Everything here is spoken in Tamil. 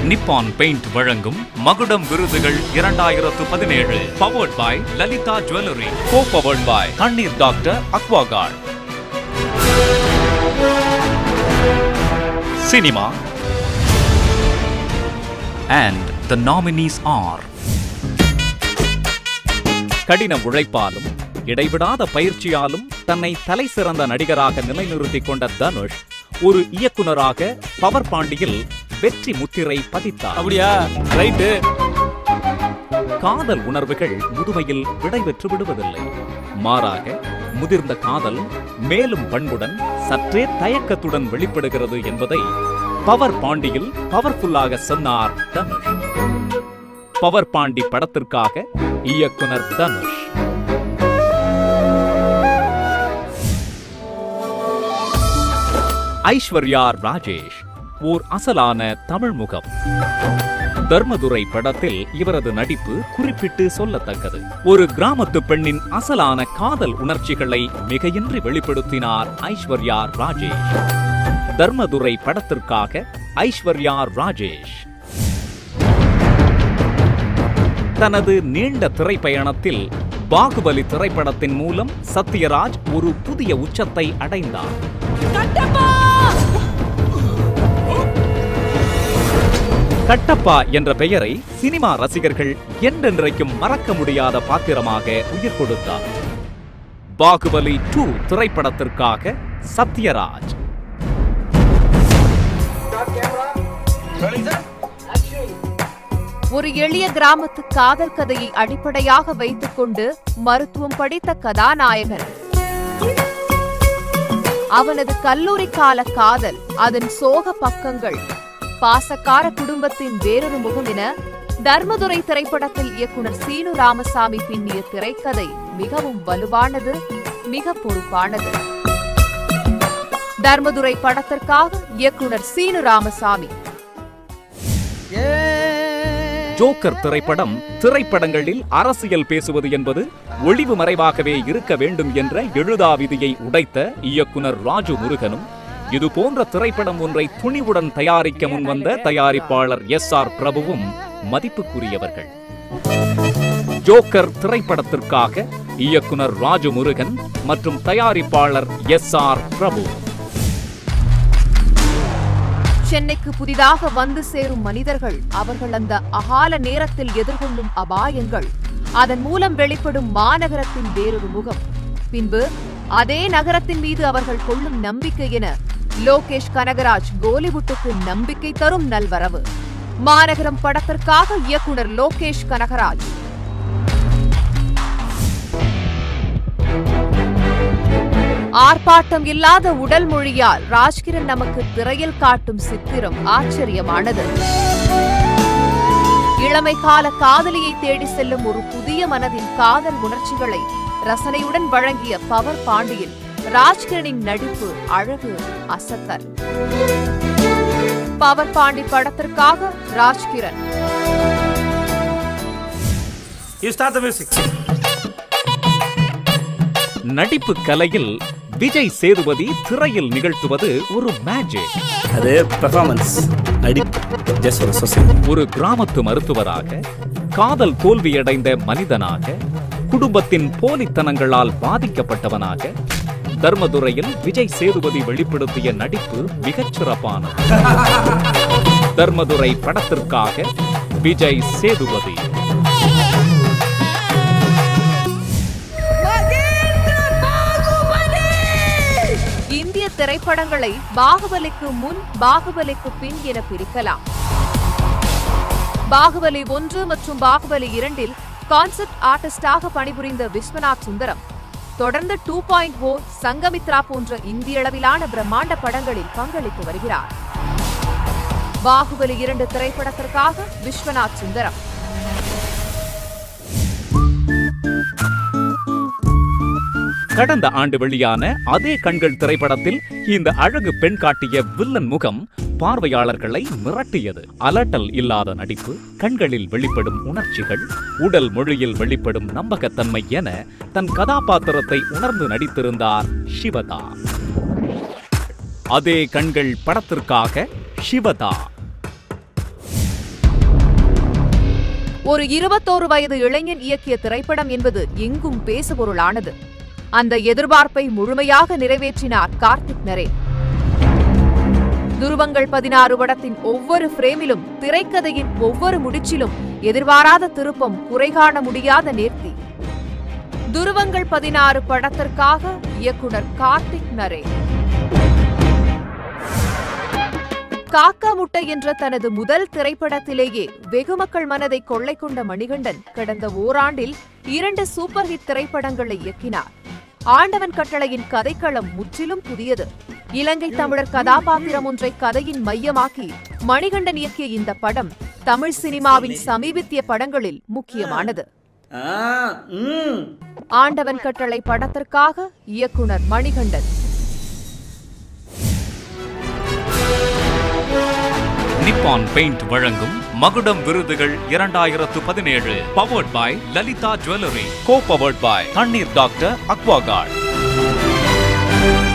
நிப்பான் பெயிண்ட் வழங்கும் மகுடம் விருதுகள் இரண்டாயிரத்து பதினேழு powered by Lalitha Jewellery co powered by தண்ணீர் Doctor Aquaguard cinema and the nominees are கடின உழைப்பாலும் இடைவிடாத பயிற்சியாலும் தன்னை தலை சிறந்த நடிகராக நிலைநிறுத்திக் கொண்ட தனுஷ் ஒரு இயக்குனராக பவர் பாண்டியில் வெற்றி முத்திரை பதித்தார் அப்படியா ரைட்டு காதல் உணர்வுகள் முதுமையில் விடைபெற்று விடுவதில்லை மாறாக முதிர்ந்த காதல் மேலும் பண்புடன் சற்றே தயக்கத்துடன் வெளிப்படுகிறது என்பதை பவர் பாண்டியில் பவர்ஃபுல்லாக சொன்னார் தனுஷ் பவர் பாண்டி படத்திற்காக இயக்குனர் தனுஷ் ஐஸ்வர்யா ராஜேஷ் ஓர் அசலான தமிழ் முகம் தர்மதுரை படத்தில் இவரது நடிப்பு குறிப்பிட்டு சொல்லத்தக்கது ஒரு கிராமத்து பெண்ணின் அசலான காதல் உணர்ச்சிகளை மிகையின்றி வெளிப்படுத்தினார் ஐஸ்வர்யா ராஜேஷ் தர்மதுரை படத்திற்காக ஐஸ்வர்யா ராஜேஷ் தனது நீண்ட திரைப்பயணத்தில் பாகுபலி திரைப்படத்தின் மூலம் சத்யராஜ் ஒரு புதிய உச்சத்தை அடைந்தார் கட்டப்பா என்ற பெயரை சினிமா ரசிகர்கள் என்றென்றைக்கும் மறக்க முடியாத பாத்திரமாக உயிர் கொடுத்தார் பாகுபலி டூ திரைப்படத்திற்காக சத்யராஜ் ஒரு எளிய கிராமத்து காதல் கதையை அடிப்படையாக வைத்துக்கொண்டு மருத்துவம் படித்த கதாநாயகன் அவனது கல்லூரி கால காதல் அதன் சோக பக்கங்கள் பாசக்கார குடும்பத்தின் வேறொரு முகம் என தர்மதுரை திரைப்படத்தில் இயக்குனர் சீனு ராமசாமி பின்னிய திரைக்கதை மிகவும் வலுவானது மிக பொறுப்பானது தர்மதுரை படத்திற்காக இயக்குனர் சீனு ராமசாமி ஜோக்கர் திரைப்படம் திரைப்படங்களில் அரசியல் பேசுவது என்பது ஒளிவு மறைவாகவே இருக்க வேண்டும் என்ற எழுதா விதியை உடைத்த இயக்குனர் ராஜு முருகனும் இது போன்ற திரைப்படம் ஒன்றை துணிவுடன் தயாரிக்க முன்வந்த தயாரிப்பாளர் எஸ் ஆர் பிரபுவும் மதிப்புக்குரியவர்கள் ஜோக்கர் திரைப்படத்திற்காக இயக்குனர் ராஜு முருகன் மற்றும் தயாரிப்பாளர் எஸ் ஆர் பிரபு சென்னைக்கு புதிதாக வந்து சேரும் மனிதர்கள் அவர்கள் அந்த அகால நேரத்தில் எதிர்கொள்ளும் அபாயங்கள் அதன் மூலம் வெளிப்படும் மாநகரத்தின் வேறொரு முகம் பின்பு அதே நகரத்தின் மீது அவர்கள் கொள்ளும் நம்பிக்கை என லோகேஷ் கனகராஜ் கோலிவுட்டுக்கு நம்பிக்கை தரும் நல்வரவு மாநகரம் படத்திற்காக இயக்குனர் லோகேஷ் கனகராஜ் ஆர்ப்பாட்டம் இல்லாத உடல் மொழியால் ராஜ்கிரண் நமக்கு திரையில் காட்டும் சித்திரம் ஆச்சரியமானது இளமை கால காதலியை தேடி செல்லும் ஒரு புதிய மனதின் காதல் உணர்ச்சிகளை ரசனையுடன் வழங்கிய பவர் பாண்டியில் ராஜ்கிரணின் நடிப்பு அழகு அசத்தல் பவர் பாண்டி படத்திற்காக Rajkiran you start the music நடிப்பு கலையில் விஜய் சேதுபதி திரையில் நிகழ்த்துவது ஒரு மேஜிக் அது பெர்ஃபார்மன்ஸ் நடி ஜஸ்ட் ஒரு சொசைட்டி ஒரு கிராமத்து மருத்துவராக காதல் தோல்வியடைந்த மனிதனாக குடும்பத்தின் போலித்தனங்களால் பாதிக்கப்பட்டவனாக தர்மதுரையில் விஜய் சேதுபதி வெளிப்படுத்திய நடிப்பு மிகச் சிறப்பானது தர்மதுரை படத்திற்காக விஜய் சேதுபதி இந்திய திரைப்படங்களை பாகுபலிக்கு முன் பாகுபலிக்கு பின் என பிரிக்கலாம் பாகுபலி ஒன்று மற்றும் பாகுபலி இரண்டில் கான்செப்ட் ஆர்டிஸ்டாக பணிபுரிந்த விஸ்வநாத் சுந்தரம் தொடர்ந்து டூ பாயிண்ட் ஓ சங்கமித்ரா போன்ற இந்திய அளவிலான பிரம்மாண்ட படங்களில் பங்களித்து வருகிறார் பாகுபலி இரண்டு திரைப்படத்திற்காக விஸ்வநாத் சுந்தரம் கடந்த ஆண்டு வெளியான அதே கண்கள் திரைப்படத்தில் இந்த அழகு பெண் காட்டிய வில்லன் முகம் பார்வையாளர்களை மிரட்டியது அலட்டல் இல்லாத நடிப்பு கண்களில் வெளிப்படும் உணர்ச்சிகள் உடல் மொழியில் வெளிப்படும் நம்பகத்தன்மை என தன் கதாபாத்திரத்தை உணர்ந்து நடித்திருந்தார் சிவதா அதே கண்கள் படத்திற்காக சிவதா ஒரு இருபத்தோரு வயது இளைஞன் இயக்கிய திரைப்படம் என்பது எங்கும் பேசுபொருளானது அந்த எதிர்பார்ப்பை முழுமையாக நிறைவேற்றினார் கார்த்திக் நரேன் துருவங்கள் பதினாறு படத்தின் ஒவ்வொரு பிரேமிலும் திரைக்கதையின் ஒவ்வொரு முடிச்சிலும் எதிர்பாராத திருப்பம் குறைகாண முடியாத நேர்த்தி துருவங்கள் பதினாறு படத்திற்காக இயக்குனர் கார்த்திக் நரேன் காக்கா முட்டை என்ற தனது முதல் திரைப்படத்திலேயே வெகுமக்கள் மனதை கொள்ளை கொண்ட மணிகண்டன் கடந்த ஓராண்டில் இரண்டு சூப்பர் ஹிட் திரைப்படங்களை இயக்கினார் ஆண்டவன் கட்டளையின் கதைக்களம் முற்றிலும் புதியது இலங்கை தமிழர் கதாபாத்திரம் ஒன்றை கதையின் மையமாக்கி மணிகண்டன் இயக்கிய இந்த படம் தமிழ் சினிமாவின் சமீபத்திய படங்களில் முக்கியமானது ஆ ம் ஆண்டவன் கட்டளை படத்திற்காக இயக்குனர் மணிகண்டன் நிப்பான் பெயிண்ட் வழங்கும் மகுடம் விருதுகள் இரண்டாயிரத்து பதினேழு powered by Lalitha Jewellery co powered by தண்ணீர் டாக்டர் அக்வாகார்ட்